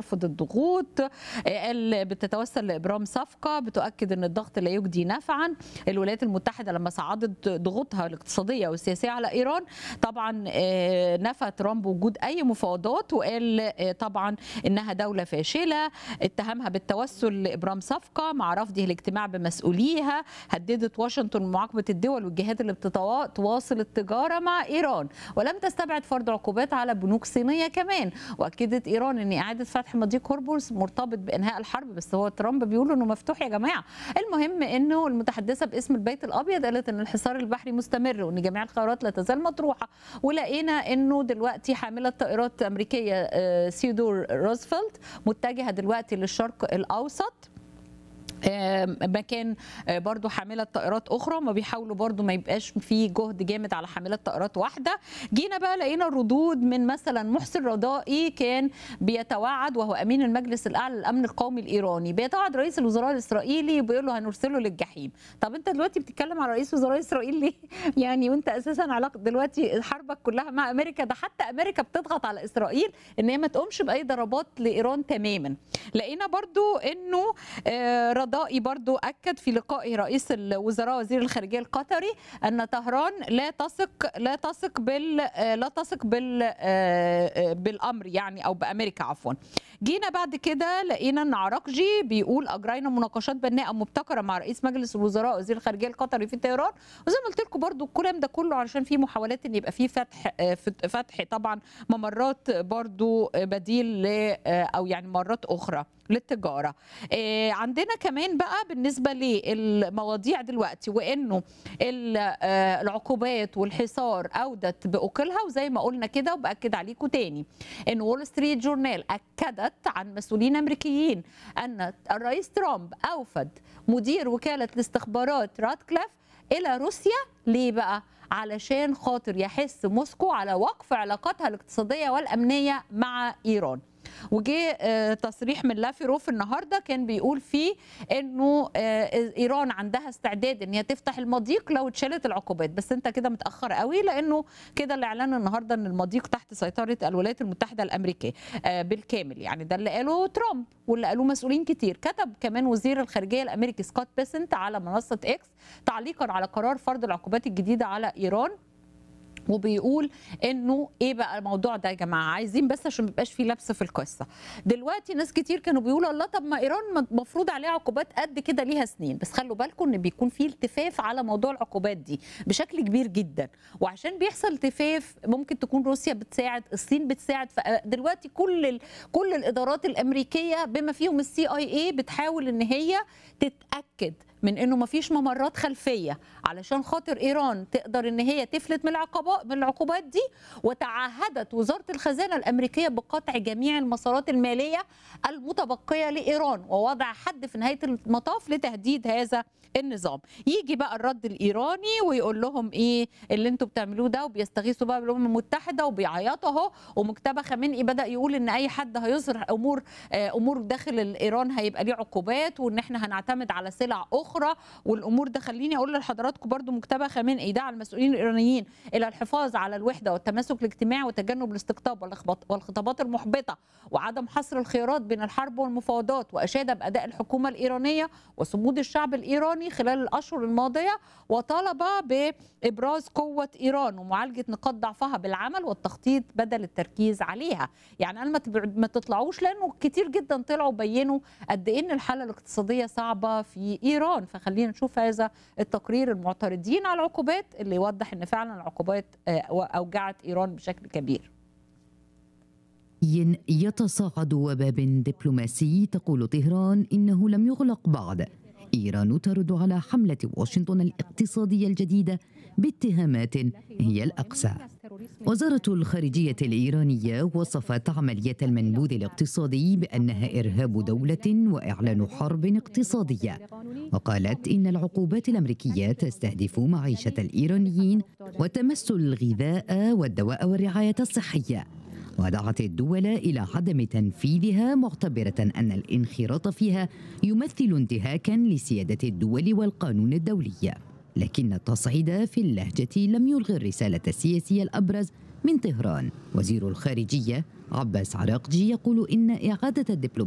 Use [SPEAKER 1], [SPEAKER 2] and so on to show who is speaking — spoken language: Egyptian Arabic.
[SPEAKER 1] تخفض الضغوط قال بتتوسل لابرام صفقه بتؤكد ان الضغط لا يجدي نفعا الولايات المتحده لما صعدت ضغوطها الاقتصاديه والسياسيه على ايران طبعا نفى ترامب وجود اي مفاوضات وقال طبعا انها دوله فاشله اتهمها بالتوسل لابرام صفقه مع رفضه الاجتماع بمسؤوليها هددت واشنطن معاقبه الدول والجهات اللي بتواصل التجاره مع ايران ولم تستبعد فرض عقوبات على بنوك صينيه كمان واكدت ايران ان اعاده فتح مضيق هرمز مرتبط بانهاء الحرب بس هو ترامب بيقول انه مفتوح يا جماعه المهم انه المتحدثه باسم البيت الابيض قالت ان الحصار البحري مستمر وان جميع الخيارات لا تزال مطروحه ولقينا انه دلوقتي حامله طائرات امريكيه سيودور روزفلت متجهه دلوقتي للشرق الاوسط مكان برضو حامله طائرات اخرى ما بيحاولوا برضو ما يبقاش في جهد جامد على حامله طائرات واحده جينا بقى لقينا ردود من مثلا محسن رضائي كان بيتوعد وهو امين المجلس الاعلى للامن القومي الايراني بيتوعد رئيس الوزراء الاسرائيلي وبيقول له هنرسله للجحيم طب انت دلوقتي بتتكلم على رئيس وزراء اسرائيل ليه يعني وانت اساسا علاقه دلوقتي حربك كلها مع امريكا ده حتى امريكا بتضغط على اسرائيل ان هي ما تقومش باي ضربات لايران تماما لقينا برضو انه رضائي برضو أكد في لقائه رئيس الوزراء وزير الخارجية القطري أن طهران لا تثق لا تثق بال لا تثق بال بالأمر يعني أو بأمريكا عفوا جينا بعد كده لقينا أن عراقجي بيقول أجرينا مناقشات بناءة مبتكرة مع رئيس مجلس الوزراء وزير الخارجية القطري في طهران وزي ما قلت لكم برضو الكلام ده كله علشان في محاولات ان يبقى في فتح فتح طبعا ممرات برضو بديل او يعني مرات اخرى للتجاره عندنا كمان بقى بالنسبه للمواضيع دلوقتي وانه العقوبات والحصار اودت باكلها وزي ما قلنا كده وباكد عليكم تاني ان وول ستريت جورنال اكدت عن مسؤولين امريكيين ان الرئيس ترامب اوفد مدير وكاله الاستخبارات راتكليف الى روسيا ليه بقى علشان خاطر يحس موسكو على وقف علاقاتها الاقتصاديه والامنيه مع ايران وجه تصريح من لافيروف النهارده كان بيقول فيه انه ايران عندها استعداد ان هي تفتح المضيق لو اتشالت العقوبات بس انت كده متاخر قوي لانه كده الاعلان النهارده ان المضيق تحت سيطره الولايات المتحده الامريكيه بالكامل يعني ده اللي قاله ترامب واللي قالوه مسؤولين كتير كتب كمان وزير الخارجيه الامريكي سكوت بيسنت على منصه اكس تعليقا على قرار فرض العقوبات الجديده على ايران وبيقول انه ايه بقى الموضوع ده يا جماعه عايزين بس عشان ما يبقاش في لبس في القصه دلوقتي ناس كتير كانوا بيقولوا الله طب ما ايران مفروض عليها عقوبات قد كده ليها سنين بس خلوا بالكم ان بيكون في التفاف على موضوع العقوبات دي بشكل كبير جدا وعشان بيحصل التفاف ممكن تكون روسيا بتساعد الصين بتساعد دلوقتي كل ال... كل الادارات الامريكيه بما فيهم السي اي اي بتحاول ان هي تتاكد من انه ما فيش ممرات خلفيه علشان خاطر ايران تقدر ان هي تفلت من العقوبات من العقوبات دي وتعهدت وزاره الخزانه الامريكيه بقطع جميع المسارات الماليه المتبقيه لايران ووضع حد في نهايه المطاف لتهديد هذا النظام يجي بقى الرد الايراني ويقول لهم ايه اللي انتوا بتعملوه ده وبيستغيثوا بقى بالامم المتحده وبيعيطوا اهو ومجتبى خامنئي بدا يقول ان اي حد هيظهر امور امور داخل ايران هيبقى ليه عقوبات وان احنا هنعتمد على سلع اخرى والامور ده خليني اقول لحضراتكم برضو مجتبى خامنئي دعا المسؤولين الايرانيين الى الحفاظ على الوحده والتماسك الاجتماعي وتجنب الاستقطاب والخطابات المحبطه وعدم حصر الخيارات بين الحرب والمفاوضات واشاد باداء الحكومه الايرانيه وصمود الشعب الايراني خلال الاشهر الماضيه وطالب بابراز قوه ايران ومعالجه نقاط ضعفها بالعمل والتخطيط بدل التركيز عليها يعني انا ما تطلعوش لانه كتير جدا طلعوا بينوا قد ايه ان الحاله الاقتصاديه صعبه في ايران فخلينا نشوف هذا التقرير المعترضين على العقوبات اللي يوضح ان فعلا العقوبات اوجعت ايران بشكل كبير
[SPEAKER 2] يتصاعد وباب دبلوماسي تقول طهران انه لم يغلق بعد ايران ترد على حمله واشنطن الاقتصاديه الجديده باتهامات هي الاقسى وزاره الخارجيه الايرانيه وصفت عمليه المنبوذ الاقتصادي بانها ارهاب دوله واعلان حرب اقتصاديه وقالت ان العقوبات الامريكيه تستهدف معيشه الايرانيين وتمس الغذاء والدواء والرعايه الصحيه ودعت الدول الى عدم تنفيذها معتبره ان الانخراط فيها يمثل انتهاكا لسياده الدول والقانون الدولي لكن التصعيد في اللهجه لم يلغي الرساله السياسيه الابرز من طهران وزير الخارجيه عباس عراقجي يقول إن إعادة الدبلوماسية